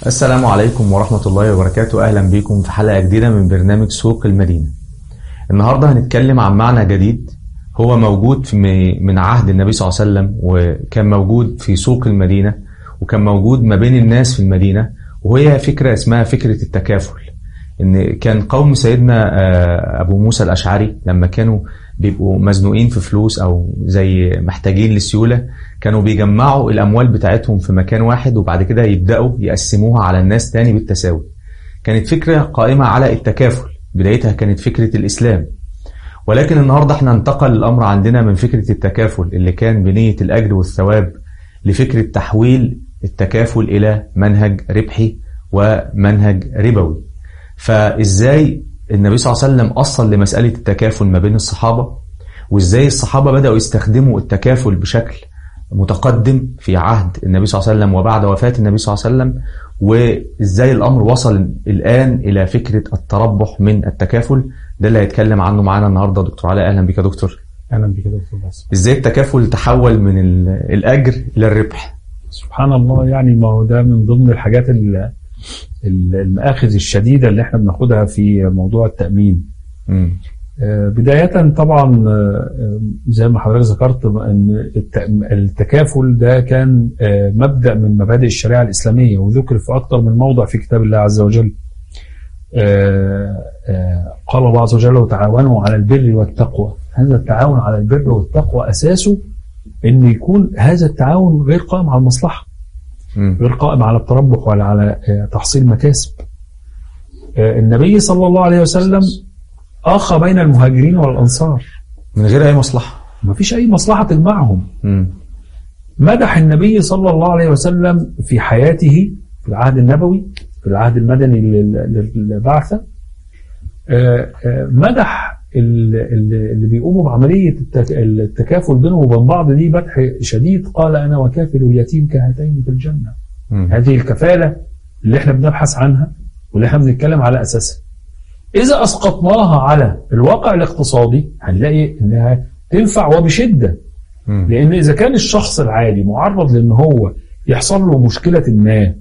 السلام عليكم ورحمة الله وبركاته أهلا بكم في حلقة جديدة من برنامج سوق المدينة النهاردة هنتكلم عن معنى جديد هو موجود في من عهد النبي صلى الله عليه وسلم وكان موجود في سوق المدينة وكان موجود ما بين الناس في المدينة وهي فكرة اسمها فكرة التكافل ان كان قوم سيدنا ابو موسى الاشعري لما كانوا بيبقوا مزنوقين في فلوس او زي محتاجين للسيوله كانوا بيجمعوا الاموال بتاعتهم في مكان واحد وبعد كده يبداوا يقسموها على الناس تاني بالتساوي كانت فكره قائمه على التكافل بدايتها كانت فكره الاسلام ولكن النهارده احنا انتقل الامر عندنا من فكره التكافل اللي كان بنيه الاجر والثواب لفكره تحويل التكافل الى منهج ربحي ومنهج ربوي فازاي النبي صلى الله عليه وسلم أصل لمسألة التكافل ما بين الصحابة وإزاي الصحابة بدأوا يستخدموا التكافل بشكل متقدم في عهد النبي صلى الله عليه وسلم وبعد وفاة النبي صلى الله عليه وسلم وإزاي الأمر وصل الآن إلى فكرة التربح من التكافل ده اللي هيتكلم عنه معانا النهاردة دكتور علاء أهلا بك يا دكتور اهلا بك يا دكتور باسم إزاي التكافل تحول من الأجر إلى الربح سبحان الله يعني ما هو ده من ضمن الحاجات ال- ال- المآخذ الشديدة اللي احنا بناخدها في موضوع التأمين مم. آه، بداية طبعا آه، زي ما حضرتك ذكرت ان الت- التكافل ده كان آه، مبدأ من مبادئ الشريعة الإسلامية وذكر في أكثر من موضع في كتاب الله عز وجل آه، آه، قال الله عز وجل وتعاونوا على البر والتقوى هذا التعاون على البر والتقوى أساسه أن يكون هذا التعاون غير قائم على المصلحة مم. غير قائم على التربح ولا على آه، تحصيل مكاسب آه، النبي صلى الله عليه وسلم آخى بين المهاجرين والأنصار من غير أي مصلحة ما فيش أي مصلحة تجمعهم مم. مدح النبي صلى الله عليه وسلم في حياته في العهد النبوي في العهد المدني لل- للبعثة آه، آه، مدح ال- ال- اللي بيقوموا بعملية التك- التكافل بينهم وبين بعض دي مدح شديد قال أنا وكافل اليتيم كهاتين في الجنة مم. هذه الكفالة اللي احنا بنبحث عنها واللي احنا بنتكلم على أساسها إذا أسقطناها على الواقع الاقتصادي هنلاقي إنها تنفع وبشدة مم. لأن إذا كان الشخص العادي معرض لأن هو يحصل له مشكلة ما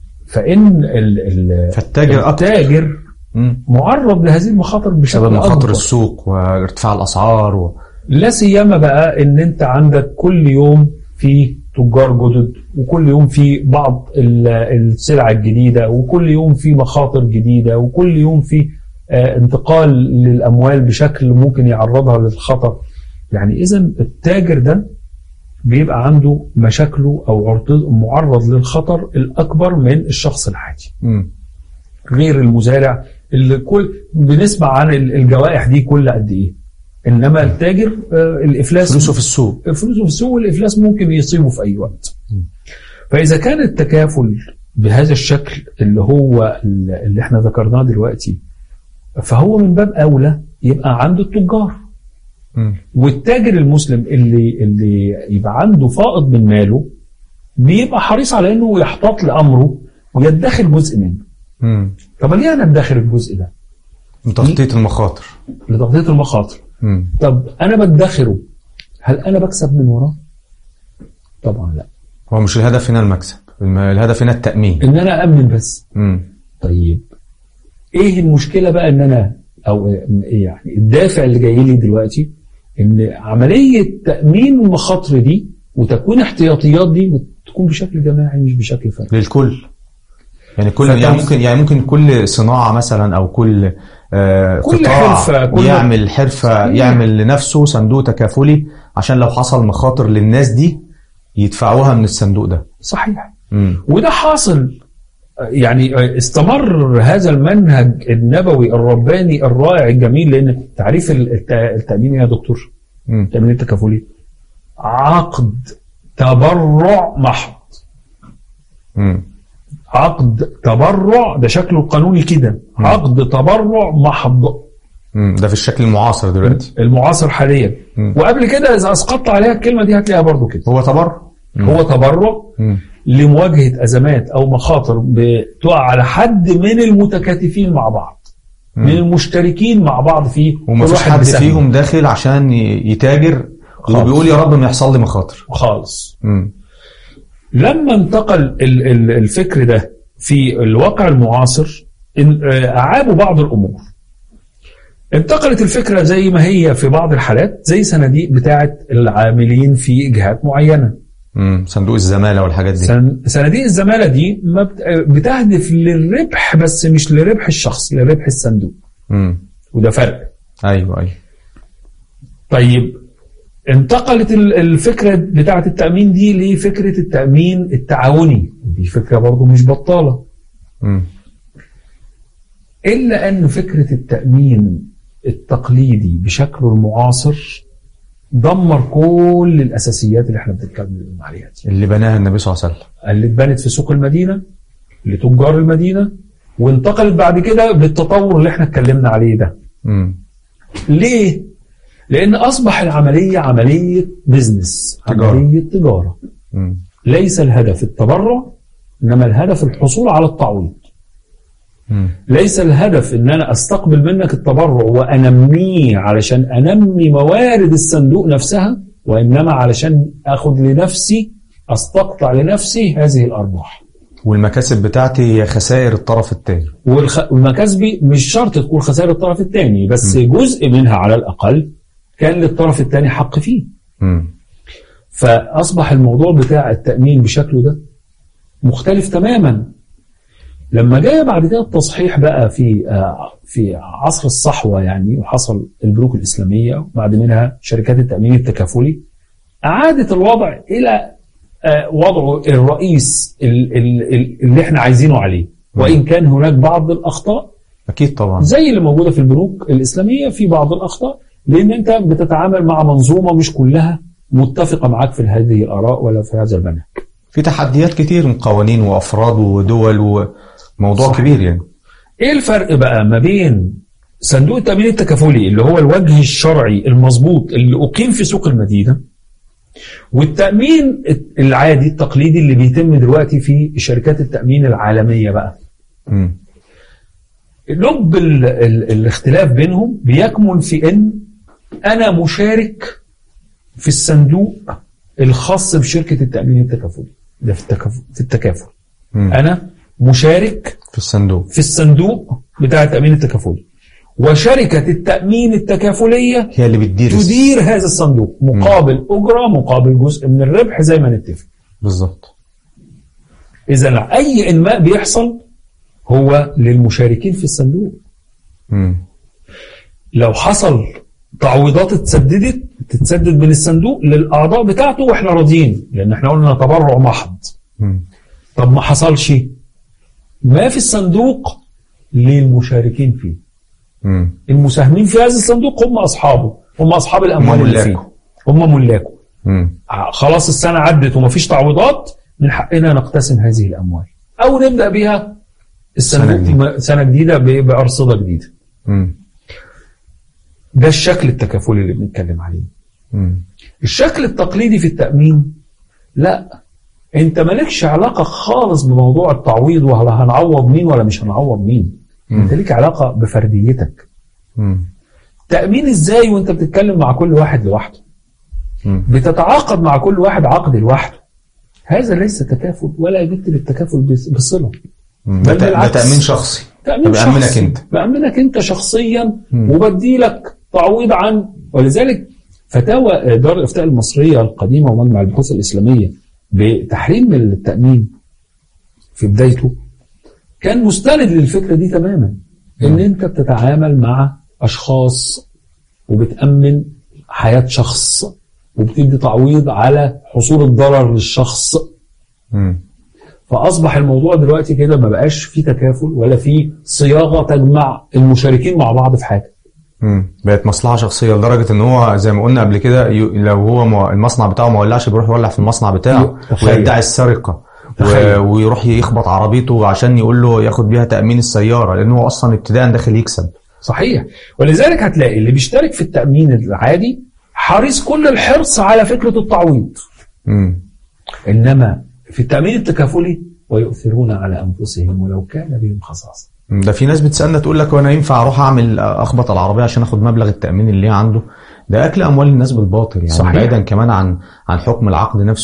فإن ال ال فالتاجر أكتر التاجر مم. معرض لهذه المخاطر بشكل بسبب مخاطر أكبر. السوق وارتفاع الأسعار و... لا سيما بقى ان انت عندك كل يوم في تجار جدد وكل يوم في بعض ال- السلع الجديده وكل يوم في مخاطر جديده وكل يوم في آه، انتقال للاموال بشكل ممكن يعرضها للخطر يعني اذا التاجر ده بيبقى عنده مشاكله او عرض- معرض للخطر الاكبر من الشخص العادي مم. غير المزارع اللي كل بنسمع عن ال- الجوائح دي كل قد ايه انما التاجر آه، الافلاس فلوسه في السوق فلوسه في السوق والافلاس ممكن يصيبه في اي وقت فاذا كان التكافل بهذا الشكل اللي هو اللي احنا ذكرناه دلوقتي فهو من باب اولى يبقى عنده التجار مم. والتاجر المسلم اللي اللي يبقى عنده فائض من ماله بيبقى حريص على انه يحتاط لامره ويدخر جزء منه مم. طب ليه انا ادخر الجزء ده تخطيط المخاطر لتغطيه المخاطر مم. طب انا بدخره هل انا بكسب من وراه طبعا لا هو مش الهدف هنا المكسب الم- الهدف هنا التأمين ان انا امن بس مم. طيب ايه المشكله بقى ان انا او إيه يعني الدافع اللي جاي لي دلوقتي ان عمليه تامين المخاطر دي وتكوين احتياطيات دي تكون بشكل جماعي مش بشكل فردي للكل يعني كل فتوفيق. يعني ممكن يعني ممكن كل صناعة مثلا أو كل آه كل قطاع حرفة، كل- يعمل حرفة صحيح. يعمل لنفسه صندوق تكافلي عشان لو حصل مخاطر للناس دي يدفعوها من الصندوق ده صحيح مم. وده حاصل يعني استمر هذا المنهج النبوي الرباني الرائع الجميل لان تعريف الت- التامين يا دكتور مم. التامين التكافلي عقد تبرع محض مم. عقد تبرع ده شكله القانوني كده عقد تبرع محض مم. ده في الشكل المعاصر دلوقتي المعاصر حاليا مم. وقبل كده اذا اسقطت عليها الكلمه دي هتلاقيها برضو كده هو تبرع مم. هو تبرع مم. لمواجهه ازمات او مخاطر بتقع على حد من المتكاتفين مع بعض مم. من المشتركين مع بعض في وما كل فيش واحد حد بسهم. فيهم داخل عشان ي- يتاجر خالص. وبيقول يا رب ما يحصل لي مخاطر خالص مم. لما انتقل ال- ال- الفكر ده في الواقع المعاصر إن- آه، أعابوا بعض الأمور انتقلت الفكرة زي ما هي في بعض الحالات زي صناديق بتاعة العاملين في جهات معينة مم. صندوق الزماله والحاجات دي سن- صناديق الزمالة دي ما بت- بتهدف للربح بس مش لربح الشخص لربح الصندوق مم. وده فرق ايوه ايوه طيب انتقلت ال- الفكرة بتاعة التأمين دي لفكرة التأمين التعاوني دي فكرة برضو مش بطالة مم. إلا أن فكرة التأمين التقليدي بشكله المعاصر دمر كل الأساسيات اللي احنا بنتكلم عليها دي اللي بناها النبي صلى الله عليه وسلم اللي اتبنت في سوق المدينة لتجار المدينة وانتقلت بعد كده بالتطور اللي احنا اتكلمنا عليه ده مم. ليه؟ لأن أصبح العملية عملية بزنس تجارة. عملية تجارة مم. ليس الهدف التبرع إنما الهدف الحصول على التعويض مم. ليس الهدف ان انا استقبل منك التبرع وانميه علشان انمي موارد الصندوق نفسها وانما علشان اخد لنفسي استقطع لنفسي هذه الارباح والمكاسب بتاعتي هي خسائر الطرف الثاني والخ- والمكاسبي مش شرط تكون خسائر الطرف الثاني بس جزء منها على الاقل كان للطرف الثاني حق فيه مم. فاصبح الموضوع بتاع التامين بشكله ده مختلف تماما لما جاء بعد كده التصحيح بقى في آه، في عصر الصحوه يعني وحصل البنوك الاسلاميه وبعد منها شركات التامين التكافلي اعادت الوضع الى آه، وضعه الرئيس ال- ال- ال- اللي احنا عايزينه عليه وان كان هناك بعض الاخطاء اكيد طبعا زي اللي موجوده في البنوك الاسلاميه في بعض الاخطاء لان انت بتتعامل مع منظومه مش كلها متفقه معاك في هذه الاراء ولا في هذا المنهج. في تحديات كتير من قوانين وافراد ودول وموضوع صح. كبير يعني ايه الفرق بقى ما بين صندوق التامين التكافلي اللي هو الوجه الشرعي المظبوط اللي اقيم في سوق المدينه والتامين العادي التقليدي اللي بيتم دلوقتي في شركات التامين العالميه بقى. مم. لب ال ال الاختلاف بينهم بيكمن في ان انا مشارك في الصندوق الخاص بشركه التامين التكافلي ده في التكافل في التكافل مم. انا مشارك في الصندوق في الصندوق بتاع التامين التكافلي وشركه التامين التكافليه هي اللي بتدير الس- تدير هذا الصندوق مقابل اجره مقابل جزء من الربح زي ما نتفق بالظبط اذا اي انماء بيحصل هو للمشاركين في الصندوق مم. لو حصل تعويضات اتسددت تتسدد من الصندوق للاعضاء بتاعته واحنا راضيين لان احنا قلنا تبرع محض مم. طب ما حصلش ما في الصندوق للمشاركين فيه مم. المساهمين في هذا الصندوق هم اصحابه هم اصحاب الاموال هم اللي ملاكه. فيه هم ملاكه مم. ع- خلاص السنه عدت ومفيش تعويضات من حقنا نقتسم هذه الاموال او نبدا بها سنة الصندوق جديدة. م- سنه جديده ب- بارصده جديده مم. ده الشكل التكافلي اللي بنتكلم عليه مم. الشكل التقليدي في التأمين لا انت مالكش علاقة خالص بموضوع التعويض ولا هنعوض مين ولا مش هنعوض مين مم. انت ليك علاقة بفرديتك مم. تأمين ازاي وانت بتتكلم مع كل واحد لوحده مم. بتتعاقد مع كل واحد عقد لوحده هذا ليس تكافل ولا يجد للتكافل بص- بصلة مم. بل ده ت- ده بالعكس. تأمين شخصي تأمين بأمنك شخصي أنت. بأمنك انت شخصيا مم. وبدي لك تعويض عن ولذلك فتاوى دار الافتاء المصريه القديمه ومجمع البحوث الاسلاميه بتحريم التامين في بدايته كان مستند للفكره دي تماما ان انت بتتعامل مع اشخاص وبتامن حياه شخص وبتدي تعويض على حصول الضرر للشخص مم. فاصبح الموضوع دلوقتي كده ما بقاش في تكافل ولا في صياغه تجمع المشاركين مع بعض في حاجه مم. بقت مصلحة شخصية لدرجة ان هو زي ما قلنا قبل كده ي- لو هو مو- المصنع بتاعه ما ولعش بيروح يولع في المصنع بتاعه تخيل. ويدعي السرقة تخيل. و... ويروح يخبط عربيته عشان يقول له ياخد بيها تأمين السيارة لأنه هو أصلا ابتداء داخل يكسب صحيح ولذلك هتلاقي اللي بيشترك في التامين العادي حريص كل الحرص على فكره التعويض مم. انما في التامين التكافلي ويؤثرون على انفسهم ولو كان بهم خصاصه مم. ده في ناس بتسألنا تقول لك وانا ينفع اروح اعمل اخبط العربية عشان اخد مبلغ التأمين اللي هي عنده ده اكل اموال الناس بالباطل يعني صحيح. بعيدا كمان عن عن حكم العقد نفسه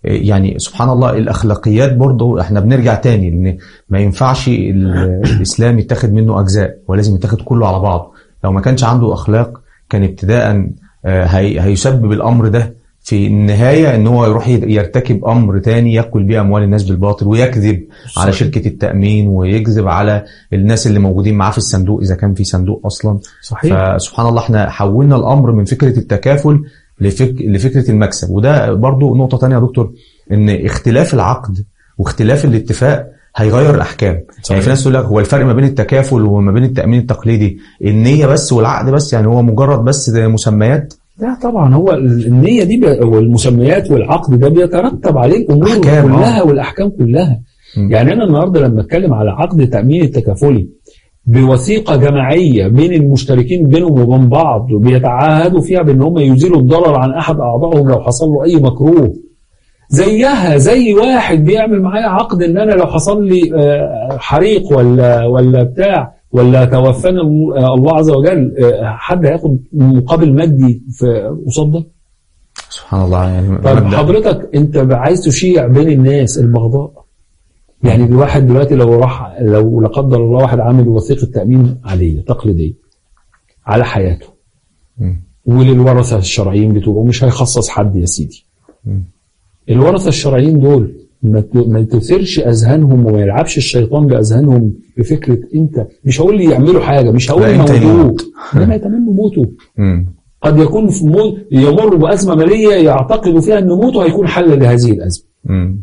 يعني سبحان الله الاخلاقيات برضه احنا بنرجع تاني لان ما ينفعش ال- الاسلام يتاخد منه اجزاء ولازم يتاخد كله على بعض لو ما كانش عنده اخلاق كان ابتداء آه، هي- هيسبب الامر ده في النهايه ان هو يروح يرتكب امر تاني ياكل بيه اموال الناس بالباطل ويكذب على صحيح. شركه التامين ويكذب على الناس اللي موجودين معاه في الصندوق اذا كان في صندوق اصلا صحيح فسبحان الله احنا حولنا الامر من فكره التكافل لفك... لفكره المكسب وده برضو نقطه تانية يا دكتور ان اختلاف العقد واختلاف الاتفاق هيغير الاحكام صحيح. يعني في ناس تقول لك هو الفرق ما بين التكافل وما بين التامين التقليدي النيه بس والعقد بس يعني هو مجرد بس ده مسميات لا طبعا هو ال- النية دي بي- والمسميات والعقد ده بيترتب عليه الأمور أحكام، كلها آه. والأحكام كلها مم. يعني أنا النهاردة لما أتكلم على عقد التأمين التكافلي بوثيقة جماعية بين المشتركين بينهم وبين بعض وبيتعاهدوا فيها بأن هم يزيلوا الضرر عن أحد أعضائهم لو حصل له أي مكروه زيها زي واحد بيعمل معايا عقد ان انا لو حصل لي آه، حريق ولا ولا بتاع ولا توفاني الم- آه، الله عز وجل آه، حد هياخد مقابل مادي في قصاد ده سبحان الله يعني طب مبدأ. حضرتك انت عايز تشيع بين الناس البغضاء يعني الواحد دلوقتي لو راح لو لا قدر الله واحد عامل وثيقه تامين عاديه تقليديه على حياته مم. وللورثه الشرعيين بتوعه مش هيخصص حد يا سيدي مم. الورثه الشرعيين دول ما ت- ما تثيرش اذهانهم وما يلعبش الشيطان باذهانهم بفكره انت مش هقول لي يعملوا حاجه مش هقول لا، أنت يموتوه يموت. انما يتمنوا موته مم. قد يكون في مو... يمر بازمه ماليه يعتقد فيها ان موته هيكون حل لهذه الازمه مم.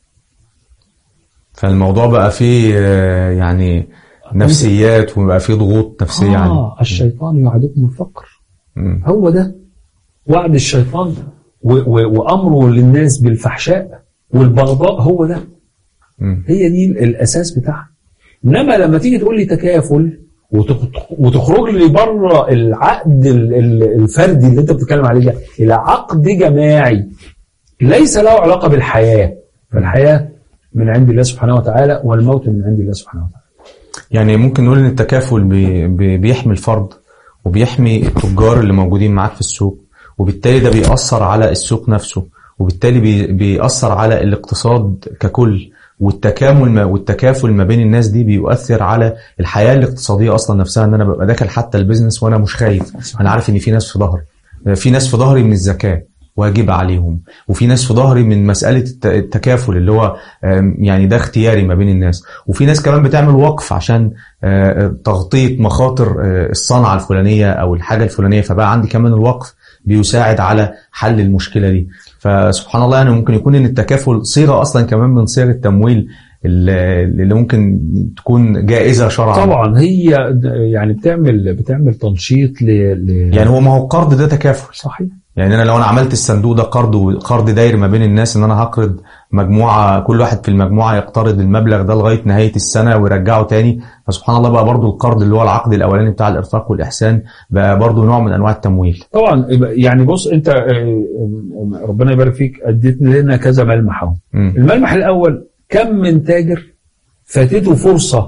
فالموضوع بقى فيه آه، يعني نفسيات وبقى فيه ضغوط نفسيه يعني آه الشيطان يعدكم الفقر مم. هو ده وعد الشيطان و... و... وامره للناس بالفحشاء والبغضاء هو ده مم. هي دي الاساس بتاعها انما لما تيجي تقول لي تكافل وتخ- وتخرج لي بره العقد ال- ال- الفردي اللي انت بتتكلم عليه ده الى عقد جماعي ليس له علاقه بالحياه فالحياه من عند الله سبحانه وتعالى والموت من عند الله سبحانه وتعالى يعني ممكن نقول ان التكافل بي بي بيحمي الفرد وبيحمي التجار اللي موجودين معاك في السوق وبالتالي ده بيأثر على السوق نفسه وبالتالي بي بيأثر على الاقتصاد ككل والتكامل ما والتكافل ما بين الناس دي بيؤثر على الحياه الاقتصاديه اصلا نفسها ان انا ببقى داخل حتى البيزنس وانا مش خايف انا عارف ان في ناس في ظهري في ناس في ظهري من الزكاه واجب عليهم وفي ناس في ظهري من مساله الت- التكافل اللي هو آم، يعني ده اختياري ما بين الناس وفي ناس كمان بتعمل وقف عشان آه، آه، تغطيه مخاطر آه، الصنعه الفلانيه او الحاجه الفلانيه فبقى عندي كمان الوقف بيساعد على حل المشكله دي فسبحان الله يعني ممكن يكون ان التكافل صيغه اصلا كمان من صيغ التمويل اللي اللي ممكن تكون جائزه شرعا طبعا هي د- يعني بتعمل بتعمل تنشيط ل, ل... يعني هو ما هو القرض ده تكافل صحيح يعني انا لو انا عملت الصندوق ده قرض وقرض داير ما بين الناس ان انا هقرض مجموعه كل واحد في المجموعه يقترض المبلغ ده لغايه نهايه السنه ويرجعه تاني فسبحان الله بقى برضو القرض اللي هو العقد الاولاني بتاع الارفاق والاحسان بقى برضو نوع من انواع التمويل طبعا يعني بص انت آه، آه، ربنا يبارك فيك اديت لنا كذا ملمح اهو مم. الملمح الاول كم من تاجر فاتته فرصه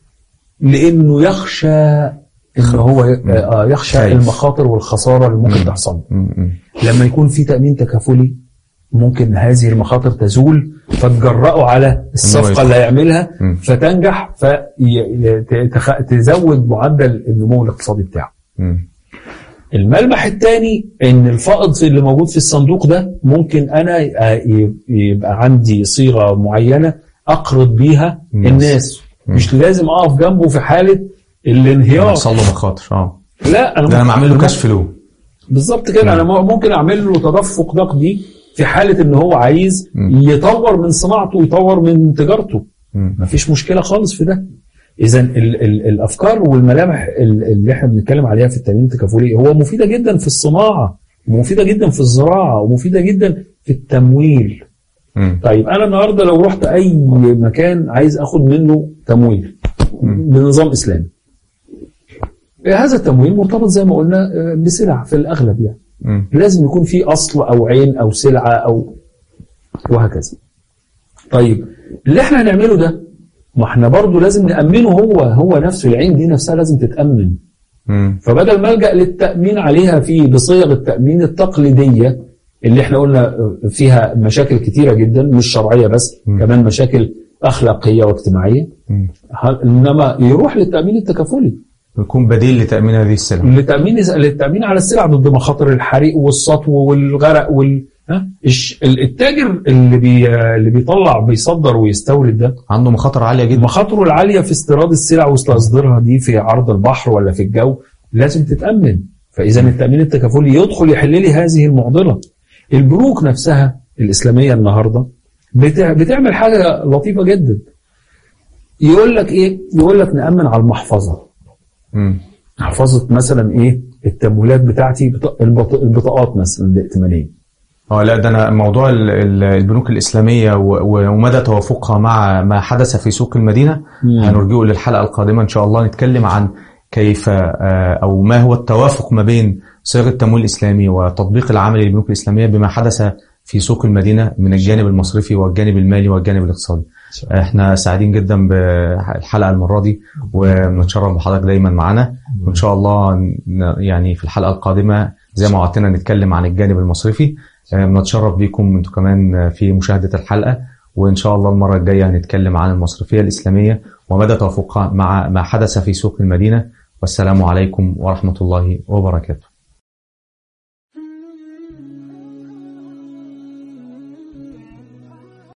لانه يخشى ان هو آه، يخشى خايف. المخاطر والخساره اللي ممكن مم. تحصل له. مم. مم. لما يكون في تامين تكافلي ممكن هذه المخاطر تزول فتجرأوا على الصفقه يدخل. اللي هيعملها مم. فتنجح فتزود معدل النمو الاقتصادي بتاعه. مم. الملمح الثاني ان الفائض اللي موجود في الصندوق ده ممكن انا ي- يبقى عندي صيغه معينه اقرض بيها الناس. الناس مم. مش لازم اقف جنبه في حاله الانهيار يحصل له مخاطر اه لا انا ده انا ممكن- بعمل له كاش فلو بالظبط كده انا ممكن اعمل له تدفق نقدي في حاله ان هو عايز مم. يطور من صناعته ويطور من تجارته مم. مفيش مشكله خالص في ده اذا ال ال الافكار والملامح ال- اللي احنا بنتكلم عليها في التامين التكافلي هو مفيده جدا في الصناعه ومفيده جدا في الزراعه ومفيده جدا في التمويل مم. طيب انا النهارده لو رحت اي مكان عايز اخد منه تمويل مم. بنظام اسلامي هذا التمويل مرتبط زي ما قلنا آه، بسلع في الاغلب يعني مم. لازم يكون في اصل او عين او سلعه او وهكذا. طيب اللي احنا هنعمله ده ما احنا برضه لازم نامنه هو هو نفسه العين دي نفسها لازم تتامن مم. فبدل ما الجا للتامين عليها في بصيغ التامين التقليديه اللي احنا قلنا فيها مشاكل كتيره جدا مش شرعيه بس م. كمان مشاكل اخلاقيه واجتماعيه مم. ه- انما يروح للتامين التكافلي يكون بديل لتامين هذه السلع للتامين للتامين على السلع ضد مخاطر الحريق والسطو والغرق وال ها الش- التاجر اللي بي اللي بيطلع بيصدر ويستورد ده عنده مخاطر عاليه جدا مخاطره العاليه في استيراد السلع وتصديرها دي في عرض البحر ولا في الجو لازم تتامن فاذا التامين التكافلي يدخل يحل لي هذه المعضله البنوك نفسها الاسلاميه النهارده بتع- بتعمل حاجه لطيفه جدا يقول لك ايه يقول لك نامن على المحفظه مم. محفظه مثلا ايه التمويلات بتاعتي بط- البط- البطاقات مثلا الائتمانيه اه لا ده انا موضوع ال- ال- البنوك الاسلاميه و- و- ومدى توافقها مع ما حدث في سوق المدينه هنرجئه للحلقه القادمه ان شاء الله نتكلم عن كيف آه، او ما هو التوافق ما بين صيغه التمويل الاسلامي وتطبيق العمل للبنوك الاسلاميه بما حدث في سوق المدينه من الجانب المصرفي والجانب المالي والجانب الاقتصادي. احنا سعيدين جدا بالحلقه المره دي ونتشرف بحضرتك دايما معانا وان شاء الله ن- يعني في الحلقه القادمه زي ما وعدتنا نتكلم عن الجانب المصرفي آه، بنتشرف بيكم انتوا كمان في مشاهده الحلقه وان شاء الله المره الجايه هنتكلم عن المصرفيه الاسلاميه ومدى توافقها مع ما حدث في سوق المدينه والسلام عليكم ورحمه الله وبركاته